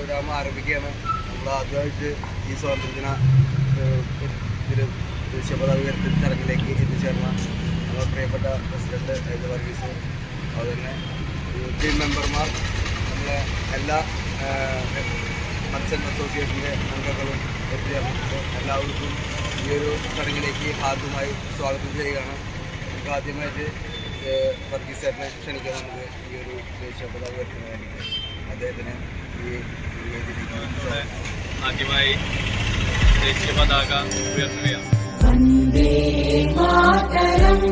Programme ആരംഭിക്കുകയാണ് നമ്മൾ ആദ്യമായിട്ട് ഈ സ്വാതന്ത്ര്യദിന ഏഹ്, ഇതിൽ ദേശീയ പതാക ഉയർത്തൽ ചടങ്ങിലേക്ക് എത്തിച്ചേർന്ന നമ്മുടെ പ്രിയപ്പെട്ട പ്രസിഡന്റ് ഹൈദർ വർഗീസ് അതുപോലെ തന്നെ ടീം മെമ്പർമാർ നമ്മളെ എല്ലാ മത്സ്യൻ അസോസിയേഷൻ്റെ അംഗങ്ങളും എത്തിച്ചേർന്നിട്ടുണ്ട് എല്ലാവർക്കും ഈ ഒരു ചടങ്ങിലേക്ക് ആദ്യമായി സ്വാഗതം ചെയ്യുകയാണ് നമുക്ക് ആദ്യമായിട്ട് ഏഹ്, വർഗീസ് സാറിനെ ക്ഷണിക്കാൻ നമുക്ക് ഈ ഒരു ദേശീയ പതാക ഉയർത്തുന്നതിന് വേണ്ടിയിട്ട് അദ്ദേഹത്തിന് ഈ വേദിയിലേക്ക് ആദ്യമായി ദേശീയ പതാക ഉയർത്തുകയാണ് वन्दे मातरम्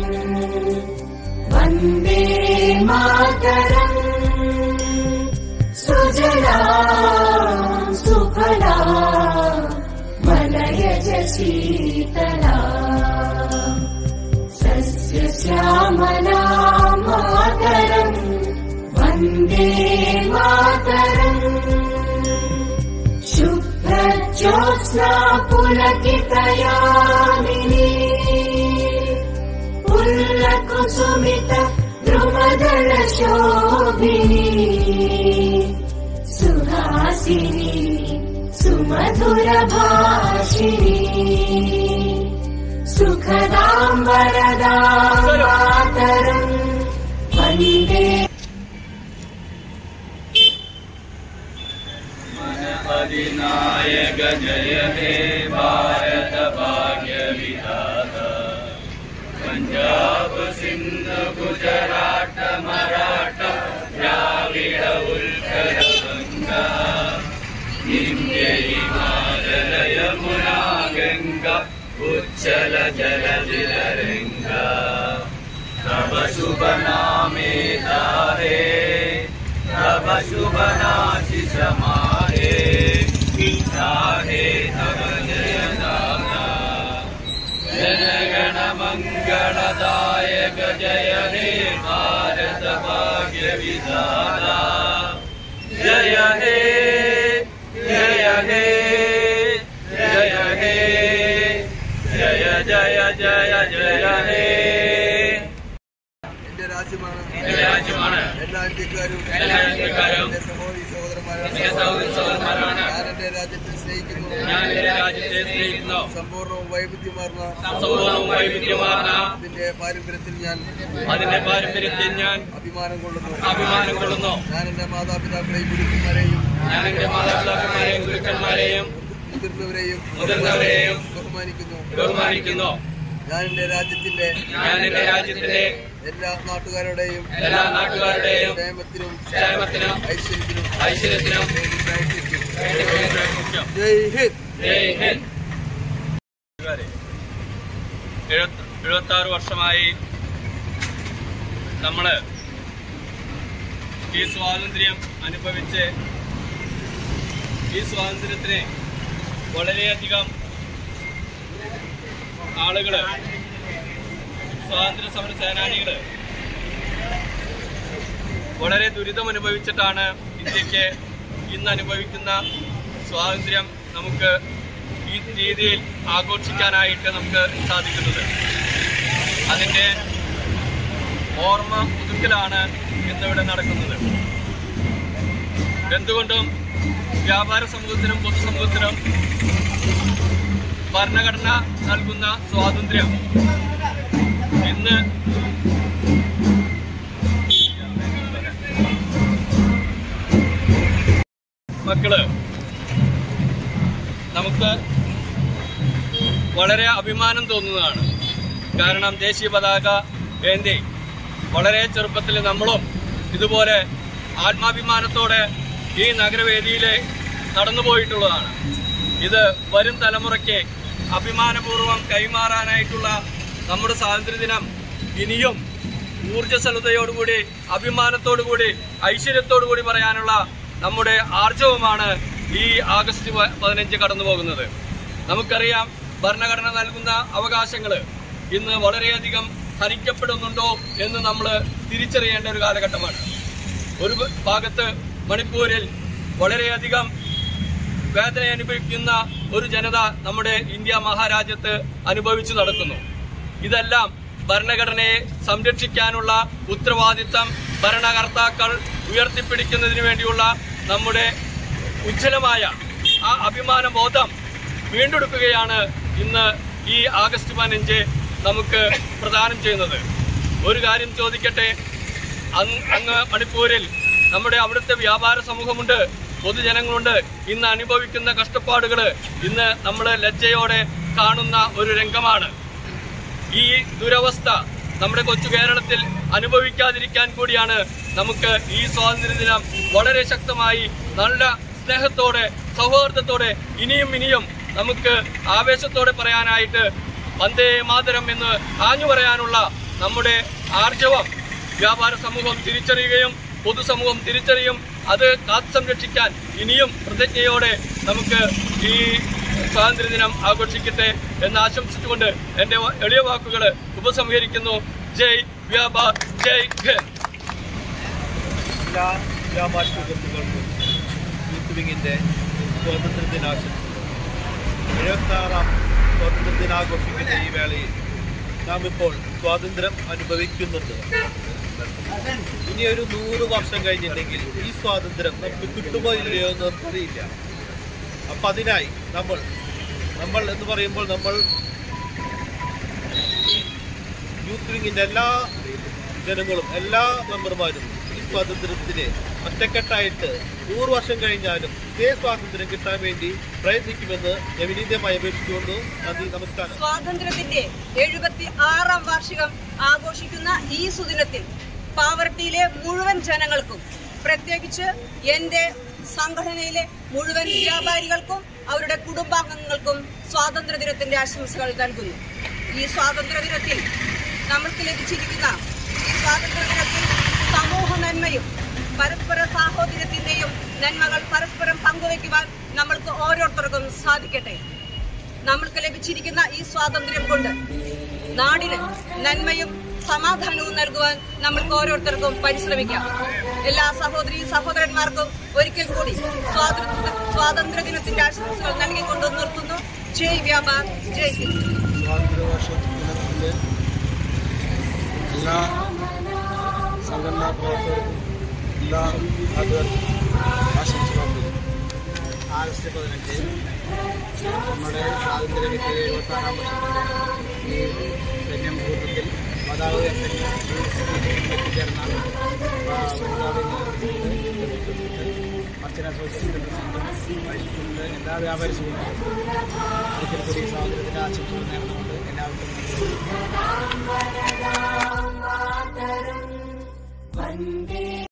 वन्दे मातरम् सुजला सुफला मलयज शीतला सस्यश्यामला मातरम् वन्दे मातरम् शुभ्रज्योत्स्ना पुलकितयामिनी पुल्लकुसुमित द्रुमदलशोभिनी सुहासिनी सुमधुरभाषिणी सुखदां वरदां मातरम् वन्दे अधिनायक जय हे भारत भाग्य विधाता पंजाब सिंध गुजरात मराठा द्राविड उत्कल गंगा विंध्य हिमाचल यमुना गंगा उच्चल जलधि तरंगा तब शुभ नामे धारे तब शुभ नाशिष माहे धारे तब जय दाता जनगण मंगलदायक जय हे भारत भाग्य विधाता जय हे जय हे जय हे जय जय जय जय हे എന്റെ രാജ്യമാണ് എന്റെ രാജ്യമാണ് എല്ലാ ഇന്ത്യക്കാരും എല്ലാ ഇന്ത്യക്കാരും എന്റെ സഹോദരി സഹോദരന്മാരാണ് എന്റെ സഹോദരി സഹോദരന്മാരാണ്. ഞാൻ എന്റെ രാജ്യത്തെ സ്നേഹിക്കുന്നു ഞാൻ എന്റെ രാജ്യത്തെ സ്നേഹിക്കുന്നു സമ്പൂർണ്ണവും വൈവിധ്യമാർന്ന സമ്പൂർണ്ണവും വൈവിധ്യമാർന്ന അതിന്റെ പാരമ്പര്യത്തിൽ ഞാൻ അതിന്റെ പാരമ്പര്യത്തിൽ ഞാൻ അഭിമാനം കൊള്ളുന്നു അഭിമാനം കൊള്ളുന്നു ഞാൻ എന്റെ മാതാപിതാക്കളെയും ഗുരുക്കന്മാരെയും ഞാൻ എന്റെ മാതാപിതാക്കന്മാരെയും ഗുരുക്കന്മാരെയും മുതിർന്നവരെയും മുതിർന്നവരെയും ബഹുമാനിക്കുന്നു ബഹുമാനിക്കുന്നു ഞാൻ എന്റെ രാജ്യത്തിന്റെ ഞാൻ എന്റെ രാജ്യത്തിന്റെ എല്ലാ നാട്ടുകാരുടെയും എല്ലാ നാട്ടുകാരുടെയും ക്ഷേമത്തിനും ക്ഷേമത്തിനും ഐശ്വര്യത്തിനും ഐശ്വര്യത്തിനും വേണ്ടി പ്രയത്നിക്കും വേണ്ടി പ്രയത്നിക്കും. ജയ് ഹിന്ദ് ജയ് ഹിന്ദ് എഴുപത്തി ആറ് വർഷമായി നമ്മള് ഈ സ്വാതന്ത്ര്യം അനുഭവിച്ച് ഈ സ്വാതന്ത്ര്യത്തിന് വളരെയധികം ആളുകള് സ്വാതന്ത്ര്യ സമര സേനാനികള് വളരെ ദുരിതം അനുഭവിച്ചിട്ടാണ് ഇന്ത്യക്ക് ഇന്ന് അനുഭവിക്കുന്ന സ്വാതന്ത്ര്യം നമുക്ക് ഈ രീതിയിൽ ആഘോഷിക്കാനായിട്ട് നമുക്ക് സാധിക്കുന്നത് അതിൻ്റെ ഓർമ്മ പുതുക്കലാണ് ഇന്നിവിടെ നടക്കുന്നത് എന്തുകൊണ്ടും വ്യാപാര സമൂഹത്തിനും പൊതുസമൂഹത്തിനും ഭരണഘടന നൽകുന്ന സ്വാതന്ത്ര്യം ഇന്ന് മക്കള് നമുക്ക് വളരെ അഭിമാനം തോന്നുന്നതാണ് കാരണം ദേശീയ പതാക ഏന്തി വളരെ ചെറുപ്പത്തിൽ നമ്മളും ഇതുപോലെ ആത്മാഭിമാനത്തോടെ ഈ നഗരവേദിയിൽ നടന്നു പോയിട്ടുള്ളതാണ് ഇത് വരും തലമുറയ്ക്ക് അഭിമാനപൂർവ്വം കൈമാറാനായിട്ടുള്ള നമ്മുടെ സ്വാതന്ത്ര്യദിനം ഇനിയും ഊർജ്ജസ്വലതയോടുകൂടി അഭിമാനത്തോടുകൂടി ഐശ്വര്യത്തോടുകൂടി പറയാനുള്ള നമ്മുടെ ആർജവമാണ് ഈ ആഗസ്റ്റ് പ- പതിനഞ്ച് കടന്നു പോകുന്നത് നമുക്കറിയാം ഭരണഘടന നൽകുന്ന അവകാശങ്ങൾ ഇന്ന് വളരെയധികം ഹനിക്കപ്പെടുന്നുണ്ടോ എന്ന് നമ്മൾ തിരിച്ചറിയേണ്ട ഒരു കാലഘട്ടമാണ് ഒരു ഭാഗത്ത് മണിപ്പൂരിൽ വളരെയധികം വേദന അനുഭവിക്കുന്ന ഒരു ജനത നമ്മുടെ ഇന്ത്യ മഹാരാജ്യത്ത് അനുഭവിച്ചു നടക്കുന്നു ഇതെല്ലാം ഭരണഘടനയെ സംരക്ഷിക്കാനുള്ള ഉത്തരവാദിത്തം ഭരണകർത്താക്കൾ ഉയർത്തിപ്പിടിക്കുന്നതിന് വേണ്ടിയുള്ള നമ്മുടെ ഉജ്ജ്വലമായ ആ അഭിമാന ബോധം വീണ്ടെടുക്കുകയാണ് ഇന്ന് ഈ ആഗസ്റ്റ് പതിനഞ്ച് നമുക്ക് പ്രദാനം ചെയ്യുന്നത് ഒരു കാര്യം ചോദിക്കട്ടെ അങ് അങ്ങ് മണിപ്പൂരിൽ നമ്മുടെ അവിടുത്തെ വ്യാപാര സമൂഹമുണ്ട് പൊതുജനങ്ങളുണ്ട് ഇന്ന് അനുഭവിക്കുന്ന കഷ്ടപ്പാടുകൾ ഇന്ന് നമ്മൾ ലജ്ജയോടെ കാണുന്ന ഒരു രംഗമാണ് ഈ ദുരവസ്ഥ നമ്മുടെ കൊച്ചു കേരളത്തിൽ അനുഭവിക്കാതിരിക്കാൻ കൂടിയാണ് നമുക്ക് ഈ സ്വാതന്ത്ര്യദിനം വളരെ ശക്തമായി നല്ല സ്നേഹത്തോടെ സൗഹാർദ്ദത്തോടെ ഇനിയും ഇനിയും നമുക്ക് ആവേശത്തോടെ പറയാനായിട്ട് വന്ദേ മാതരം എന്ന് ആഞ്ഞു പറയാനുള്ള നമ്മുടെ ആർജവം വ്യാപാര സമൂഹം തിരിച്ചറിയുകയും പൊതുസമൂഹം തിരിച്ചറിയും അത് കാത്തു സംരക്ഷിക്കാൻ ഇനിയും പ്രതിജ്ഞയോടെ നമുക്ക് ഈ സ്വാതന്ത്ര്യദിനം ആഘോഷിക്കട്ടെ എന്ന് ആശംസിച്ചുകൊണ്ട് എന്റെ വ- എളിയ വാക്കുകൾ ഉപസംഹരിക്കുന്നു ജയ് വ്യാപാർ ജയ് ഹിന്ദ് എല്ലാ വ്യാപാര സുഹൃത്തുക്കൾക്കും യൂത്ത് വിങ്ങിൻ്റെ സ്വാതന്ത്ര്യ ദിനാശംസകൾ എഴുപത്താറാം സ്വാതന്ത്ര്യ ദിനാഘോഷിക്കുന്ന ഈ വേളയിൽ നാം ഇപ്പോൾ സ്വാതന്ത്ര്യം അനുഭവിക്കുന്നുണ്ട് ഇനി ഒരു നൂറ് വർഷം കഴിഞ്ഞിട്ടുണ്ടെങ്കിൽ ഈ സ്വാതന്ത്ര്യം നമുക്ക് കിട്ടുമോ ഇല്ലയോ എന്ന് നമുക്കറിയില്ല അപ്പം അതിനായി നമ്മൾ നമ്മൾ എന്ന് പറയുമ്പോൾ നമ്മൾ യൂത്ത് വിങ്ങിൻ്റെ എല്ലാ ജനങ്ങളും എല്ലാ മെമ്പർമാരും ഈ സ്വാതന്ത്ര്യത്തിന് ഒറ്റക്കെട്ടായിട്ട് നൂറ് വർഷം കഴിഞ്ഞാലും ഇതേ സ്വാതന്ത്ര്യം കിട്ടാൻ വേണ്ടി പ്രയത്നിക്കുമെന്ന് ഞാൻ വിനീതമായി അപേക്ഷിച്ചുകൊണ്ട് നന്ദി നമസ്കാരം സ്വാതന്ത്ര്യത്തിന്റെ എഴുപത്തി ആറാം വാർഷികം ആഘോഷിക്കുന്ന ഈ സുദിനത്തിൽ പാവർട്ടിയിലെ മുഴുവൻ ജനങ്ങൾക്കും പ്രത്യേകിച്ച് എന്റെ സംഘടനയിലെ മുഴുവൻ വ്യാപാരികൾക്കും അവരുടെ കുടുംബാംഗങ്ങൾക്കും സ്വാതന്ത്ര്യ ദിനത്തിന്റെ ആശംസകൾ നൽകുന്നു ഈ സ്വാതന്ത്ര്യ ദിനത്തിൽ നമ്മൾക്ക് ലഭിച്ചിരിക്കുന്ന ഈ സ്വാതന്ത്ര്യ ദിനത്തിൽ സമൂഹ നന്മയും പരസ്പര സാഹോദര്യത്തിന്റെയും നന്മകൾ പരസ്പരം പങ്കുവയ്ക്കുവാൻ നമ്മൾക്ക് ഓരോരുത്തർക്കും സാധിക്കട്ടെ നമ്മൾക്ക് ലഭിച്ചിരിക്കുന്ന ഈ സ്വാതന്ത്ര്യം കൊണ്ട് നാടിന് നന്മയും സമാധാനവും നൽകുവാൻ നമ്മൾക്ക് ഓരോരുത്തർക്കും പരിശ്രമിക്കാം എല്ലാ സഹോദരി സഹോദരന്മാർക്കും ഒരിക്കൽ കൂടി സ്വാതന്ത്ര്യ സ്വാതന്ത്ര്യ ദിനത്തിന്റെ ആശംസകൾ നൽകിക്കൊണ്ട് നിർത്തുന്നു ജയ് വ്യാപാർ ജയ് ഹിന്ദ് സ്വാതന്ത്ര്യവർഷ ദിനത്തിൻ്റെ എല്ലാ സംഘടനാ പ്രവർത്തകർക്കും എല്ലാ നാട്ടുകാർക്കും ആശംസകൾ നൽകുന്നു. ആഗസ്റ്റ് പതിനഞ്ച് നമ്മുടെ സ്വാതന്ത്ര്യ കിട്ടിയ എഴുപത്താറാം വർഷത്തിൻ്റെ ഈ ധന്യമുഹൂർത്തത്തിൽ പതാക ഉയർത്തലിന് എത്തിച്ചേർന്ന ആ, വനിതാവിൻ്റെ അർച്ചന അസോസിയേഷൻ്റെ പ്രസിഡന്റും വൈസ് പ്രസിഡന്റ് എല്ലാ വ്യാപാരി സുഹൃത്തുക്കളും ഒരിക്കൽ കൂടി സ്വാതന്ത്ര്യത്തിൻ്റെ ആശംസകൾ നേർന്നുകൊണ്ട് എല്ലാവർക്കും നന്ദി. वन्दे